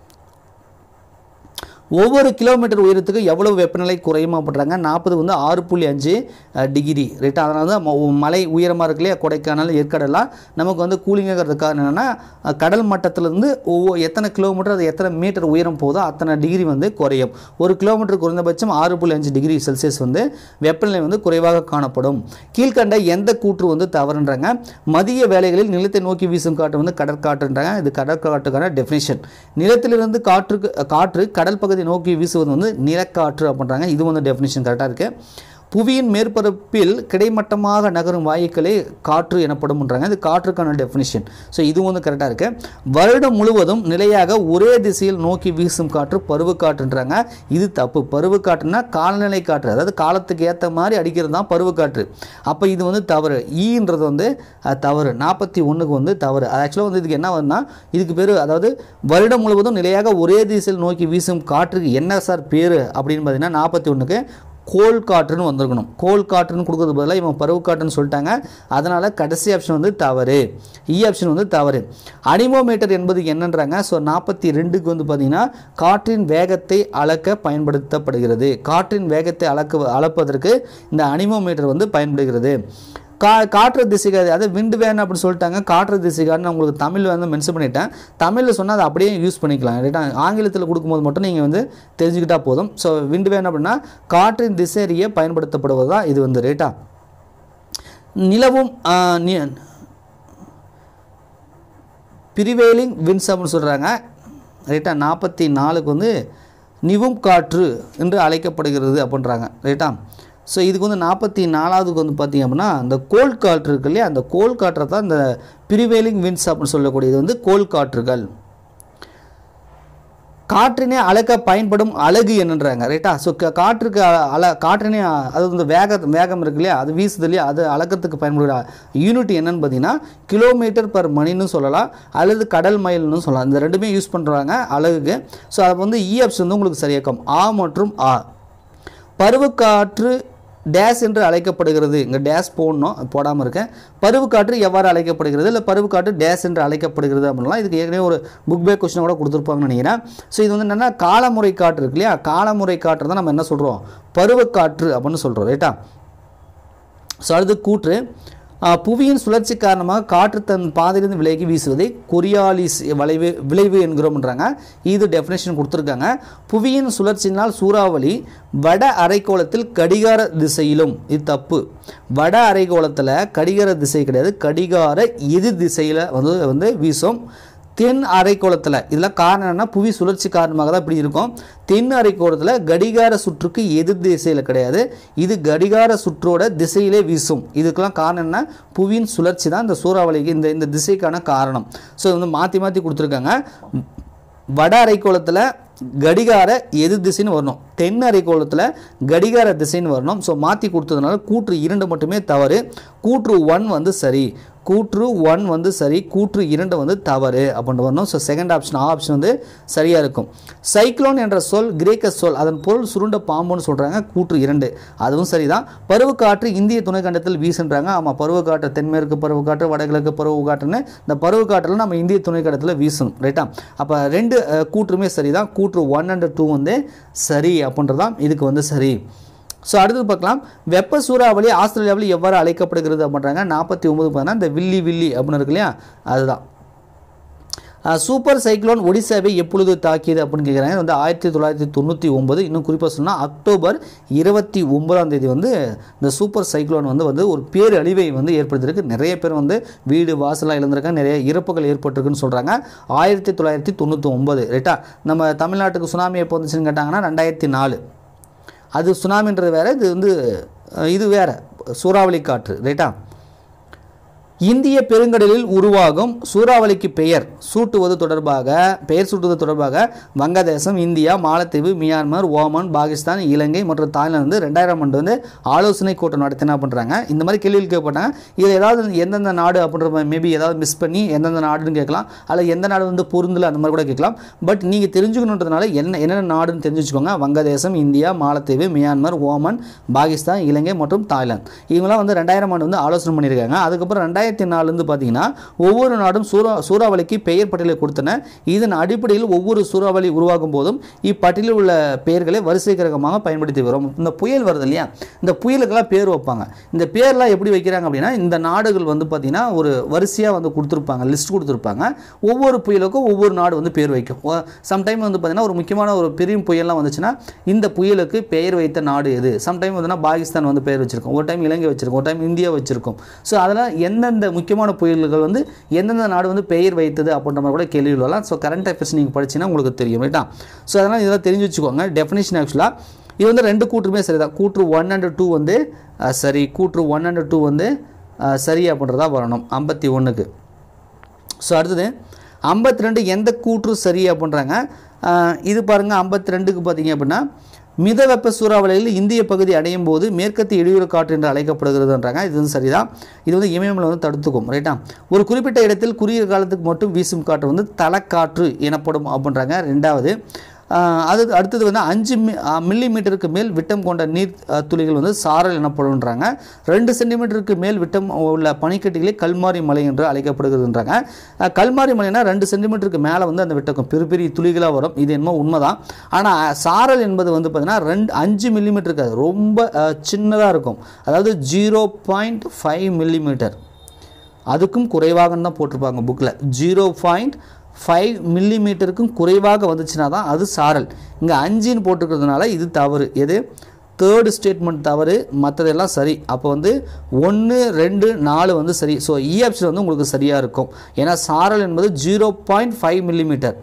ஒவ்வொரு கிலோமீட்டர் உயரத்துக்கு எவ்வளவு வெப்பநிலை குறையுமா பண்ணுறாங்க நாற்பது வந்து ஆறு புள்ளி அஞ்சு டிகிரி ரைட்டா அதனால தான் ம- மலை உயரமாக இருக்கு இல்லையா கொடைக்கானல் ஏற்காடெல்லாம் நமக்கு வந்து கூலிங்கிறதுக்கு காரணம் என்னென்னா கடல் மட்டத்திலேருந்து ஒவ்வொரு எத்தனை கிலோமீட்டர் அது எத்தனை மீட்டர் உயரம் போதோ அத்தனை டிகிரி வந்து குறையும் ஒரு கிலோமீட்டர் குறைந்தபட்சம் ஆறு புள்ளி அஞ்சு டிகிரி செல்சியஸ் வந்து வெப்பநிலை வந்து குறைவாக காணப்படும் கீழ்கண்ட எந்த கூற்று வந்து தவறுன்றாங்க மதிய வேளைகளில் நிலத்தை நோக்கி வீசும் காற்று வந்து கடற்காற்றுன்றாங்க இது கடற்காற்றுக்கான டெஃபினேஷன் நிலத்திலிருந்து காற்றுக்கு காற்று கடல் பகுதியை நோக்கி வீசுவது வந்து நிலக்காற்று அப்படின்றாங்க இது வந்து டெஃபினேஷன் கரெக்டாக இருக்குது புவியின் மேற்பரப்பில் கிடைமட்டமாக நகரும் வாயுக்களே காற்று எனப்படும்ன்றாங்க இது காற்றுக்கான டெஃபினிஷன் ஸோ இது வந்து கரெக்டாக இருக்கு வருடம் முழுவதும் நிலையாக ஒரே திசையில் நோக்கி வீசும் காற்று பருவக்காற்றுன்றாங்க இது தப்பு பருவக்காற்றுனா காலநிலை காற்று அதாவது காலத்துக்கு ஏற்ற மாதிரி அடிக்கிறது தான் பருவக்காற்று அப்போ இது வந்து தவறு ஈன்றது வந்து அஹ், தவறு நாற்பத்தி ஒன்றுக்கு வந்து தவறு ஆக்சுவலாக வந்து இதுக்கு என்ன வருதுன்னா இதுக்கு பேர் அதாவது வருடம் முழுவதும் நிலையாக ஒரே திசையில் நோக்கி வீசும் காற்றுக்கு என்ன சார் பேர் அப்படின்னு பார்த்தீங்கன்னா நாற்பத்தி ஒன்றுக்கு கோல் காற்றுன்னு வந்திருக்கணும் கோல் காற்றுன்னு கொடுக்கறது பதிலாக இவன் பருவக்காற்றுன்னு சொல்லிட்டாங்க அதனால் கடைசி ஆப்ஷன் வந்து தவறு இ ஆப்ஷன் வந்து தவறு அனிமோமீட்டர் என்பது என்னன்றாங்க ஸோ நாற்பத்தி ரெண்டுக்கு வந்து பார்த்தீங்கன்னா காற்றின் வேகத்தை அளக்க பயன்படுத்தப்படுகிறது காற்றின் வேகத்தை அளக்க அளப்பதற்கு இந்த அனிமோமீட்டர் வந்து பயன்படுகிறது கா காற்று திசைகா அதாவது விண்டு வேன் அப்படின்னு சொல்லிட்டாங்க காற்று திசைகான்னு நான் உங்களுக்கு தமிழ் வந்து மென்ஷன் பண்ணிட்டேன் தமிழில் சொன்னால் அதை அப்படியே யூஸ் பண்ணிக்கலாம் ரைட்டா ஆங்கிலத்தில் கொடுக்கும்போது மட்டும் நீங்கள் வந்து தெரிஞ்சுக்கிட்டா போதும் ஸோ விண்டு வேன் அப்படின்னா காற்றின் திசை அறிய பயன்படுத்தப்படுவது தான் இது வந்து ரைட்டா நிலவும் ஆ, நி- பிரிவேலிங் வின்ஸ் அப்படின்னு சொல்கிறாங்க ரைட்டா நாற்பத்தி நாலுக்கு வந்து நிவும் காற்று என்று அழைக்கப்படுகிறது அப்படின்றாங்க ரைட்டா ஸோ இதுக்கு வந்து நாற்பத்தி நாலாவதுக்கு வந்து பார்த்தீங்க அப்படின்னா இந்த கோல் காற்று இருக்கு இல்லையா அந்த கோல் காற்றை தான் இந்த பிரிவேலிங் வின்ஸ் அப்படின்னு சொல்லக்கூடியது வந்து கோல் காற்றுகள் காற்றினை அளக்க பயன்படும் அலகு என்னன்றாங்க ரைட்டா ஸோ காற்றுக்கு அ- அல காற்றினை அ- அது வந்து வேக வேகம் இருக்கு இல்லையா அது வீசுது இல்லையா அது அளக்கிறதுக்கு பயன்படுற யூனிட் என்னன்னு பார்த்தீங்கன்னா கிலோமீட்டர் பர் மணின்னு சொல்லலாம் அல்லது கடல் மைல்னு சொல்லலாம் இந்த ரெண்டுமே யூஸ் பண்ணுறாங்க அலகுக்கு ஸோ அது வந்து இ ஆப்ஷன் வந்து உங்களுக்கு சரியாக்கும் ஆ மற்றும் ஆ பருவக்காற்று டேஸ் என்று அழைக்கப்படுகிறது இங்கே டேஸ் போடணும் போடாமல் இருக்கேன் பருவக்காற்று எவ்வாறு அழைக்கப்படுகிறது இல்லை பருவக்காற்று டேஸ் என்று அழைக்கப்படுகிறது அப்படின்லாம் இதுக்கு ஏற்கனவே ஒரு புக் பேக் கொஸ்டின் கூட கொடுத்துருப்பாங்கன்னு நினைக்கிறேன் ஸோ இது வந்து என்னென்னா காலமுறை காற்று இருக்கு இல்லையா காலமுறை காற்று தான் நம்ம என்ன சொல்கிறோம் பருவக்காற்று அப்படின்னு சொல்கிறோம் ரைட்டா ஸோ அடுத்து கூற்று ஆ, புவியின் சுழற்சி காரணமாக காற்று தன் பாதையிலிருந்து விலகி வீசுவதை கொரியாலிஸ் வளைவு விளைவு என்கிறோம்ன்றாங்க இது டெஃபினேஷன் கொடுத்துருக்காங்க புவியின் சுழற்சியினால் சூறாவளி வட அரைக்கோளத்தில் கடிகார திசையிலும் இது தப்பு வட அரைக்கோளத்தில் கடிகார திசை கிடையாது கடிகார எதிர் திசையில் வந்து வந்து வீசும் தென் அரைக்கோளத்தில் இதில் காரணம் என்னன்னா புவி சுழற்சி காரணமாக தான் இப்படி இருக்கும் தென் அரைக்கோளத்தில் கடிகார சுற்றுக்கு எதிர் திசையில் கிடையாது இது கடிகார சுற்றோட திசையிலே வீசும் இதுக்கெல்லாம் காரணம் என்ன புவியின் சுழற்சி தான் இந்த சூறாவளிக்கு இந்த இந்த திசைக்கான காரணம் ஸோ வந்து மாற்றி மாற்றி கொடுத்துருக்காங்க வட அரைக்கோளத்தில் கடிகார எதிர் திசைன்னு வரணும் தென் அரைக்கோளத்தில் கடிகார திசைன்னு வரணும் ஸோ மாற்றி கொடுத்ததுனால கூற்று இரண்டு மட்டுமே தவறு கூற்று ஒன் வந்து சரி கூற்று ஒன் வந்து சரி கூற்று இரண்டு வந்து தவறு அப்படின்னு வரணும் ஸோ செகண்ட் ஆப்ஷன் ஆப்ஷன் வந்து சரியாக இருக்கும் சைக்ளோன் என்ற சொல் கிரேக்க சொல் அதன் பொருள் சுருண்ட பாம்புன்னு சொல்கிறாங்க கூற்று இரண்டு அதுவும் சரிதான் பருவக்காற்று இந்திய துணைக்கண்டத்தில் வீசுன்றாங்க ஆமாம் பருவக்காற்று தென்மேற்கு பருவக்காற்று வடகிழக்கு பருவக்காற்றுன்னு இந்த பருவக்காற்றில் நம்ம இந்திய துணைக்கண்டத்தில் வீசும் ரைட்டா அப்போ ரெண்டு அஹ், கூற்றுமே சரிதான் கூற்று ஒன் அண்ட் டூ வந்து சரி அப்படின்றதான் இதுக்கு வந்து சரி ஸோ அடுத்தது பார்க்கலாம் வெப்ப சூறாவளி ஆஸ்திரேலியாவில் எவ்வாறு அழைக்கப்படுகிறது அப்படின்றாங்க நாற்பத்தி ஒம்பது பார்த்தீங்கன்னா இந்த வில்லி வில்லி அப்படின்னு இருக்கு இல்லையா அதுதான் அஹ், சூப்பர் சைக்ளோன் ஒடிசாவை எப்பொழுது தாக்கியது அப்படின்னு கேட்குறாங்க இது வந்து ஆயிரத்தி தொள்ளாயிரத்தி தொண்ணூற்றி ஒம்பது இன்னும் குறிப்பாக சொன்னால் அக்டோபர் இருபத்தி ஒன்பதாம் தேதி வந்து இந்த சூப்பர் சைக்ளோன் வந்து வந்து ஒரு பேரழிவை வந்து ஏற்படுத்தியிருக்கு நிறைய பேர் வந்து வீடு வாசலாக இழந்திருக்காங்க நிறைய இறப்புகள் ஏற்பட்டிருக்குன்னு சொல்கிறாங்க ஆயிரத்தி தொள்ளாயிரத்தி தொண்ணூற்றி ஒம்பது ரைட்டா நம்ம தமிழ்நாட்டுக்கு சுனாமி எப்போ வந்துச்சுன்னு கேட்டாங்கன்னா ரெண்டாயிரத்தி நாலு அது சுனாமின்றது வேற இது வந்து அஹ், இது வேற சூறாவளி காற்று ரைட்டா இந்திய பெருங்கடலில் உருவாகும் சூறாவளிக்கு பெயர் சூட்டுவது தொடர்பாக பெயர் சூட்டுவது தொடர்பாக வங்கதேசம் இந்தியா மாலத்தீவு மியான்மர் ஓமன் பாகிஸ்தான் இலங்கை மற்றும் தாய்லாந்து ரெண்டாயிரம் ஆண்டு வந்து ஆலோசனை கூட்டம் நடத்தினா பண்ணுறாங்க இந்த மாதிரி கேள்விகள் கேட்கப்பட்டாங்க இதில் ஏதாவது எந்தெந்த நாடு அப்படின்ற மேபி ஏதாவது மிஸ் பண்ணி எந்தெந்த நாடுன்னு கேட்கலாம் அல்லது எந்த நாடு வந்து பொருந்தல அந்த மாதிரி கூட கேட்கலாம் பட் நீங்கள் தெரிஞ்சுக்கணுன்றதுனால என்ன என்னென்ன நாடுன்னு தெரிஞ்சு வச்சுக்கோங்க வங்கதேசம் இந்தியா மாலத்தீவு மியான்மர் ஓமன் பாகிஸ்தான் இலங்கை மற்றும் தாய்லாந்து இவங்களாம் வந்து ரெண்டாயிரம் ஆண்டு வந்து ஆலோசனை பண்ணியிருக்காங்க அதுக்கப்புறம் ரெண்டாயிரத்தி நாலுலேருந்து பார்த்தீங்கன்னா ஒவ்வொரு நாடும் சூறா சூறாவளிக்கு பெயர் பட்டியலை கொடுத்தன இதன் அடிப்படையில் ஒவ்வொரு சூறாவளி உருவாகும் போதும் இப்பட்டியலில் உள்ள பெயர்களை வரிசை கிரகமாக பயன்படுத்தி வரும் இந்த புயல் வருது இல்லையா இந்த புயலுக்கெல்லாம் பேர் வைப்பாங்க இந்த பேர்லாம் எப்படி வைக்கிறாங்க அப்படின்னா இந்த நாடுகள் வந்து பார்த்தீங்கன்னா ஒரு வரிசையாக வந்து கொடுத்துருப்பாங்க லிஸ்ட் கொடுத்துருப்பாங்க ஒவ்வொரு புயலுக்கும் ஒவ்வொரு நாடு வந்து பேர் வைக்கும் சம்டைம் வந்து பார்த்தீங்கன்னா ஒரு முக்கியமான ஒரு பெரிய புயல்லாம் வந்துச்சுன்னா இந்த புயலுக்கு பெயர் வைத்த நாடு எது சம்டைம் வந்து பாகிஸ்தான் வந்து பெயர் வச்சிருக்கோம் ஒரு டைம் இலங்கை வச்சிருக்கோம் ஒரு டைம் இந்தியா வச்சிருக்கோம் ஸோ அதெல்லாம் எந்தெந்த முக்கியமான புயல்கள் வந்து எந்தெந்த நாடு வந்து பெயர் வைத்தது அப்படின்ற மாதிரி கூட கேள்வி வரலாம் ஸோ கரண்ட் அஃபேர்ஸ் நீங்கள் படிச்சீங்கன்னா உங்களுக்கு தெரியும் ரைட்டா ஸோ அதனால் இதெல்லாம் தெரிஞ்சு வச்சுக்கோங்க டெஃபினேஷன் ஆக்சுவலாக இது வந்து ரெண்டு கூற்றுமே சரி தான் கூற்று ஒன் அண்ட் டூ வந்து அஹ், சரி கூற்று ஒன் அண்ட் டூ வந்து அஹ், சரி அப்படின்றதா வரணும் ஐம்பத்தி ஒன்றுக்கு ஸோ அடுத்தது ஐம்பத்தி ரெண்டு எந்த கூற்று சரி அப்படின்றாங்க ஆஹ் இது பாருங்கள் ஐம்பத்தி ரெண்டுக்கு பார்த்தீங்க அப்படின்னா மித வெப்ப சூறாவளியில் இந்திய பகுதி அடையும் போது மேற்கத்திய இடையூறு காற்று என்று அழைக்கப்படுகிறதுன்றாங்க இது வந்து சரிதான் இது வந்து இமயமலை வந்து தடுத்துக்கும் ரைட்டா ஒரு குறிப்பிட்ட இடத்தில் குறுகிய காலத்துக்கு மட்டும் வீசும் காற்று வந்து தலக்காற்று எனப்படும் அப்படின்றாங்க ரெண்டாவது ஆஹ் அது அடுத்தது வந்து அஞ்சு மி மில்லி மீட்டருக்கு மேல் விட்டம் கொண்ட நீர் ஆஹ் துளிகள் வந்து சாரல் எனப்படுன்றாங்க ரெண்டு சென்டிமீட்டருக்கு மேல் விட்டம் உள்ள பனிக்கட்டிகளே கல்மாரி மலை என்று அழைக்கப்படுகிறதுன்றாங்க ஆஹ் கல்மாரி மலைனா ரெண்டு சென்டிமீட்டருக்கு மேலே வந்து அந்த விட்டக்கும் பெரிய பெரிய துளிகளாக வரும் இது என்னமோ உண்மைதான் ஆனால் சாரல் என்பது வந்து பார்த்தீங்கன்னா ரெண்டு அஞ்சு மில்லிமீட்டர் இருக்காது ரொம்ப சின்னதாக இருக்கும் அதாவது ஜீரோ பாயிண்ட் ஃபைவ் மில்லிமீட்டர் அதுக்கும் குறைவாகன்னு தான் போட்டிருப்பாங்க புக்கில் ஜீரோ பாயிண்ட் ஃபைவ் மில்லிமீட்டருக்கும் குறைவாக வந்துச்சுன்னா தான் அது சாரல் இங்கே அஞ்சுன்னு போட்டிருக்கிறதுனால இது தவறு எது தேர்டு ஸ்டேட்மெண்ட் தவறு மற்றதெல்லாம் சரி அப்போ வந்து ஒன்று ரெண்டு நாலு வந்து சரி ஸோ இ ஆப்ஷன் வந்து உங்களுக்கு சரியாக இருக்கும் ஏன்னா சாரல் என்பது ஜீரோ பாயிண்ட் ஃபைவ் மில்லிமீட்டர்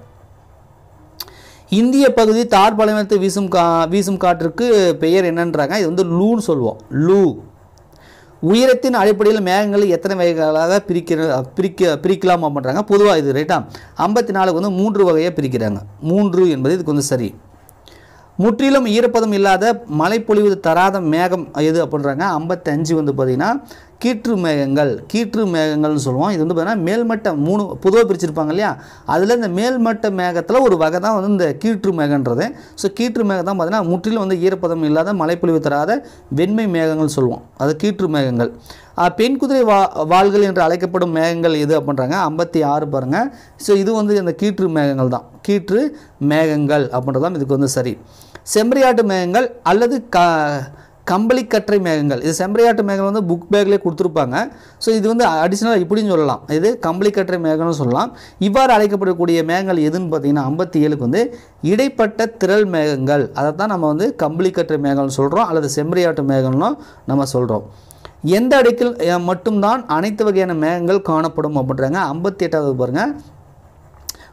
இந்திய பகுதி தார் பழமத்து வீசும் கா வீசும் காற்றுக்கு பெயர் என்னன்றாங்க இது வந்து லூன்னு சொல்லுவோம் லூ உயரத்தின் அடிப்படையில் மேகங்களை எத்தனை வகைகளாக பிரிக்கிற பிரிக்க பிரிக்கலாம் அப்படின்றாங்க பொதுவாக இது ரைட்டா ஐம்பத்தி நாலுக்கு வந்து மூன்று வகையாக பிரிக்கிறாங்க மூன்று என்பது இதுக்கு வந்து சரி முற்றிலும் ஈரப்பதம் இல்லாத மழைப்பொழிவு தராத மேகம் எது அப்படின்றாங்க ஐம்பத்தஞ்சு வந்து பார்த்திங்கன்னா கீற்று மேகங்கள் கீற்று மேகங்கள்னு சொல்லுவோம் இது வந்து பார்த்தீங்கன்னா மேல்மட்ட மூணு பொதுவாக பிரிச்சிருப்பாங்க இல்லையா அதில் இந்த மேல்மட்ட மேகத்தில் ஒரு வகை தான் வந்து இந்த கீற்று மேகன்றது ஸோ கீற்று மேகம் தான் பார்த்தீங்கன்னா முற்றிலும் வந்து ஈரப்பதம் இல்லாத மழைப்பொழிவு தராத வெண்மை மேகங்கள் சொல்லுவோம் அது கீற்று மேகங்கள் ஆஹ் பெண் குதிரை வா வாள்கள் என்று அழைக்கப்படும் மேகங்கள் எது அப்படின்றாங்க ஐம்பத்தி ஆறு பாருங்கள் ஸோ இது வந்து இந்த கீற்று மேகங்கள் தான் கீற்று மேகங்கள் அப்படின்றதான் இதுக்கு வந்து சரி செம்பரியாட்டு மேகங்கள் அல்லது க கம்பளிக்கற்றை மேகங்கள் இது செம்பரியாட்டு மேகம் வந்து புக் பேக்லேயே கொடுத்துருப்பாங்க ஸோ இது வந்து அடிஷ்னலாக இப்படின்னு சொல்லலாம் இது கம்பளிக்கற்றை மேகம்னு சொல்லலாம் இவ்வாறு அழைக்கப்படக்கூடிய மேகங்கள் எதுன்னு பார்த்தீங்கன்னா ஐம்பத்தி ஏழுக்கு வந்து இடைப்பட்ட திரள் மேகங்கள் அதை தான் நம்ம வந்து கம்பளிக்கற்றை மேகம்னு சொல்கிறோம் அல்லது செம்பரியாட்டு மேகம்னு நம்ம சொல்கிறோம் எந்த அடுக்கில் அஹ், மட்டும்தான் அனைத்து வகையான மேகங்கள் காணப்படும் அப்படின்றாங்க ஐம்பத்தி எட்டாவது பாருங்கள்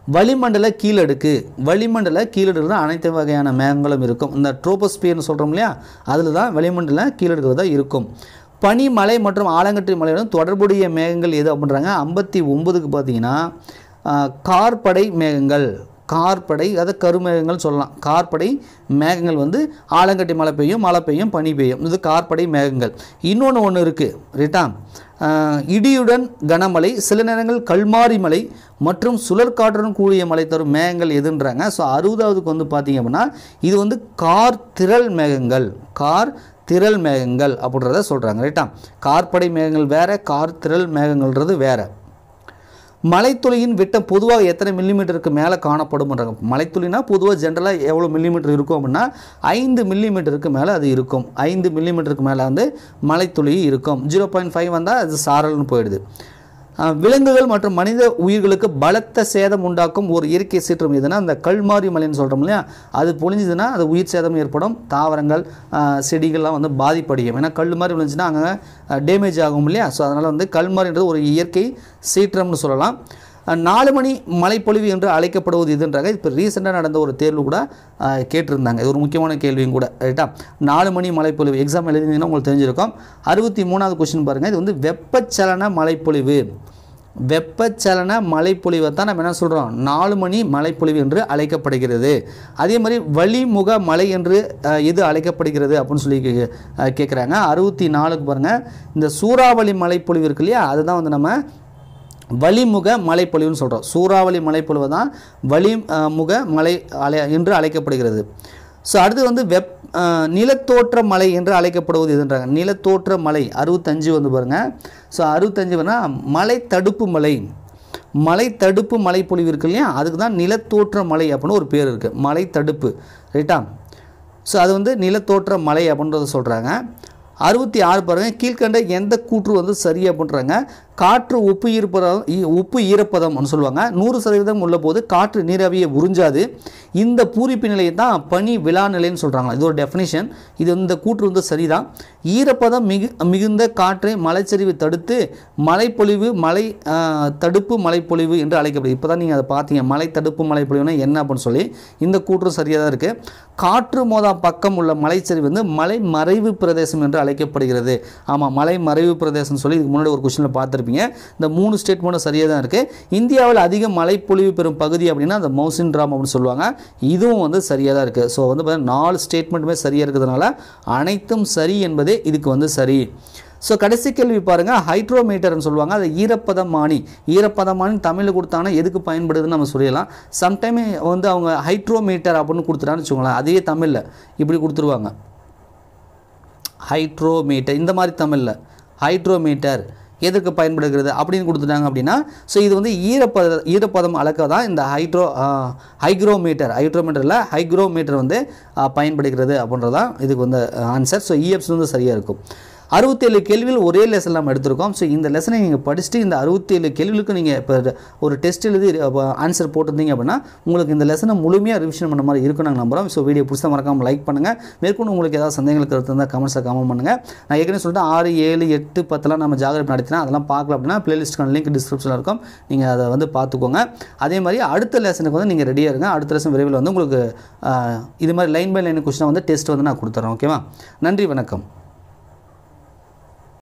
வளிமண்டல கீழடுக்கு வளிமண்டல கீழடுக்கு தான் அனைத்து வகையான மேகங்களும் இருக்கும் இந்த ட்ரோபோஸ்பியர்னு சொல்கிறோம் இல்லையா அதில் தான் வளிமண்டல கீழடுக்கு தான் இருக்கும் பனி மலை மற்றும் ஆலங்கட்டி மலையுடன் தொடர்புடைய மேகங்கள் எது அப்படின்றாங்க ஐம்பத்தி ஒன்பதுக்கு பார்த்தீங்கன்னா ஆஹ், கார்படை மேகங்கள் கார்படை அதை கருமேகங்கள் சொல்லலாம் கார்படை மேகங்கள் வந்து ஆலங்கட்டி மழை பெய்யும் மழை பெய்யும் பனி பெய்யும் இது கார்படை மேகங்கள் இன்னொன்று ஒன்று இருக்குது ரைட்டா ஆஹ், இடியுடன் கனமழை சில நேரங்கள் கல்மாரி மலை மற்றும் சுழற்காற்றுடன் கூடிய மழை தரும் மேகங்கள் எதுன்றாங்க ஸோ அறுபதாவதுக்கு வந்து பார்த்தீங்க அப்படின்னா இது வந்து கார் திரள் மேகங்கள் கார் திரள் மேகங்கள் அப்படின்றத சொல்கிறாங்க ரைட்டா கார்படை மேகங்கள் வேற கார் திரள் மேகங்கள்ன்றது வேற மலைத்துளியின் விட்டம் பொதுவாக எத்தனை மில்லிமீட்டருக்கு மேலே காணப்படும்ன்றாங்க மலைத்துளினா பொதுவாக ஜென்ரலாக எவ்வளோ மில்லிமீட்டர் இருக்கும் அப்படின்னா ஐந்து மில்லிமீட்டருக்கு மேலே அது இருக்கும் ஐந்து மில்லிமீட்டருக்கு மேலே வந்து மலைத்துளி இருக்கும் ஜீரோ பாயிண்ட் ஃபைவ் வந்தால் அது சாரல்னு போயிடுது அஹ், விலங்குகள் மற்றும் மனித உயிர்களுக்கு பலத்த சேதம் உண்டாக்கும் ஒரு இயற்கை சீற்றம் எதுனா அந்த கல்மாரி மலைன்னு சொல்கிறோம் இல்லையா அது பொழிஞ்சுதுன்னா அது உயிர் சேதம் ஏற்படும் தாவரங்கள் அஹ், செடிகள்லாம் வந்து பாதிப்படையும் ஏன்னா கல் மாதிரி விழுந்துச்சுன்னா அங்கே டேமேஜ் ஆகும் இல்லையா ஸோ அதனால் வந்து கல்மாரின்றது ஒரு இயற்கை சீற்றம்னு சொல்லலாம் அஹ், நாலு மணி மழைப்பொழிவு என்று அழைக்கப்படுவது இதுன்றாங்க இப்போ ரீசெண்டாக நடந்த ஒரு தேர்வு கூட அஹ், கேட்டிருந்தாங்க இது ஒரு முக்கியமான கேள்வியும் கூட ரைட்டா நாலு மணி மழைப்பொழிவு எக்ஸாம் எழுதினீங்கன்னா உங்களுக்கு தெரிஞ்சிருக்கும் அறுபத்தி மூணாவது கொஸ்டின் பாருங்கள் இது வந்து வெப்பச்சலன மழைப்பொழிவு வெப்பச்சலன மழைப்பொழிவை தான் நம்ம என்ன சொல்கிறோம் நாலு மணி மழைப்பொழிவு என்று அழைக்கப்படுகிறது அதே மாதிரி வளிமுக மலை என்று அஹ், எது அழைக்கப்படுகிறது அப்படின்னு சொல்லி கே- அஹ், கேட்குறாங்க அறுபத்தி நாலுக்கு பாருங்கள் இந்த சூறாவளி மழைப்பொழிவு இருக்கு இல்லையா அதுதான் வந்து நம்ம வளிமுக மழைப்பொழிவுன்னு சொல்கிறோம் சூறாவளி மழைப்பொழிவு தான் வளி அஹ், முக மலை அலை என்று அழைக்கப்படுகிறது ஸோ அடுத்து வந்து வெப் அஹ், நிலத்தோற்ற மலை என்று அழைக்கப்படுவது எதுன்றாங்க நிலத்தோற்ற மலை அறுபத்தஞ்சு வந்து பாருங்கள் ஸோ அறுபத்தஞ்சு வேணா மலை தடுப்பு மலை மலை தடுப்பு மலைப்பொழிவு இருக்கு இல்லையா அதுக்கு தான் நிலத்தோற்ற மலை அப்படின்னு ஒரு பேர் இருக்குது மலை தடுப்பு ரைட்டா ஸோ அது வந்து நிலத்தோற்ற மலை அப்படின்றத சொல்கிறாங்க அறுபத்தி ஆறு பாருங்க கீழ்கண்ட எந்த கூற்று வந்து சரி அப்படின்றாங்க காற்று உப்பு ஈரப்பதம் ஈ- உப்பு ஈரப்பதம்னு சொல்லுவாங்க நூறு சதவீதம் உள்ள போது காற்று நீராவியை உறிஞ்சாது இந்த பூரிப்பு நிலையை தான் பனி விழா நிலைன்னு சொல்கிறாங்க இது ஒரு டெஃபினிஷன் இது இந்த கூற்று வந்து சரிதான் ஈரப்பதம் மிகு மிகுந்த காற்றை மலைச்சரிவு தடுத்து மழைப்பொழிவு மலை ஆஹ், தடுப்பு மழைப்பொழிவு என்று அழைக்கப்படுது இப்போ தான் நீங்கள் அதை பார்த்தீங்க மலை தடுப்பு மழைப்பொழிவுனா என்ன அப்படின்னு சொல்லி இந்த கூற்று சரியாக தான் இருக்குது காற்று மோதா பக்கம் உள்ள மலைச்சரிவு வந்து மலை மறைவு பிரதேசம் என்று அழைக்கப்படுகிறது ஆமாம் மலை மறைவு பிரதேசம்னு சொல்லி இதுக்கு முன்னாடி ஒரு கொஸ்டினில் பார்த்துருப்பீங்க இந்த மூணு ஸ்டேட்மெண்ட்டும் சரியாக தான் இருக்குது இந்தியாவில் அதிக மழைப்பொழிவு பெறும் பகுதி அப்படின்னா அந்த மவுசின் ட்ராம் அப்படின்னு சொல்லுவாங்க இதுவும் வந்து சரியாக தான் இருக்குது ஸோ வந்து பார்த்தீங்கன்னா நாலு ஸ்டேட்மெண்ட்டுமே சரியாக இருக்கிறதுனால அனைத்தும் சரி என்பதே இதுக்கு வந்து சரி ஸோ கடைசி கேள்வி பாருங்கள் ஹைட்ரோமீட்டர்னு சொல்லுவாங்க அது ஈரப்பதமானி ஈரப்பதமானி தமிழில் கொடுத்தாங்கன்னா எதுக்கு பயன்படுதுன்னு நம்ம சொல்லலாம் சம்டைம் வந்து அவங்க ஹைட்ரோமீட்டர் அப்படின்னு கொடுத்துட்டான்னு வச்சுக்கோங்களேன் அதே தமிழில் இப்படி கொடுத்துருவாங்க ஹைட்ரோமீட்டர் இந்த மாதிரி தமிழில் ஹைட்ரோமீட்டர் எதற்கு பயன்படுகிறது அப்படின்னு கொடுத்துட்டாங்க அப்படின்னா ஸோ இது வந்து ஈரப்பத ஈரப்பதம் அளக்க தான் இந்த ஹைட்ரோ ஹைக்ரோமீட்டர் ஹைட்ரோமீட்டரில் ஹைக்ரோமீட்டர் வந்து ஆ, பயன்படுகிறது அப்படின்றதான் இதுக்கு வந்து ஆன்சர் ஸோ இஎப்ஸ் வந்து சரியாக இருக்கும் அறுபத்தேழு கேள்விகள் ஒரே லெசன் நம்ம எடுத்திருக்கோம் ஸோ இந்த லெசனை நீங்கள் படிச்சுட்டு இந்த அறுபத்தேழு கேள்விகளுக்கு நீங்கள் இப்போ ஒரு டெஸ்ட் எழுதி ஆன்சர் போட்டிருந்தீங்க அப்படின்னா உங்களுக்கு இந்த லெசனை முழுமையாக ரிவிஷன் பண்ண மாதிரி இருக்கும் நாங்கள் நம்புறோம் ஸோ வீடியோ புதுசாக மறக்காமல் லைக் பண்ணுங்கள் மேற்கொண்டு உங்களுக்கு ஏதாவது சந்தேகங்கள் கருத்து இருந்தால் கமெண்ட்ஸை கமெண்ட் பண்ணுங்கள் நான் ஏற்கனவே சொல்லிட்டு ஆறு ஏழு எட்டு பத்தெல்லாம் நம்ம ஜாகிரதை நடத்தினா அதெல்லாம் பார்க்கல அப்படின்னா பிளேலிஸ்ட்க்கான லிங்க் டிஸ்கிரிப்ஷனில் இருக்கும் நீங்கள் அதை வந்து பார்த்துக்கோங்க அதே மாதிரி அடுத்த லெசனுக்கு வந்து நீங்கள் ரெடியாக இருங்க அடுத்த லெசன் விரைவில் வந்து உங்களுக்கு ஆஹ், இது மாதிரி லைன் பை லைன் கொஸ்டினை வந்து டெஸ்ட் வந்து நான் கொடுத்துறேன் ஓகேவா நன்றி வணக்கம்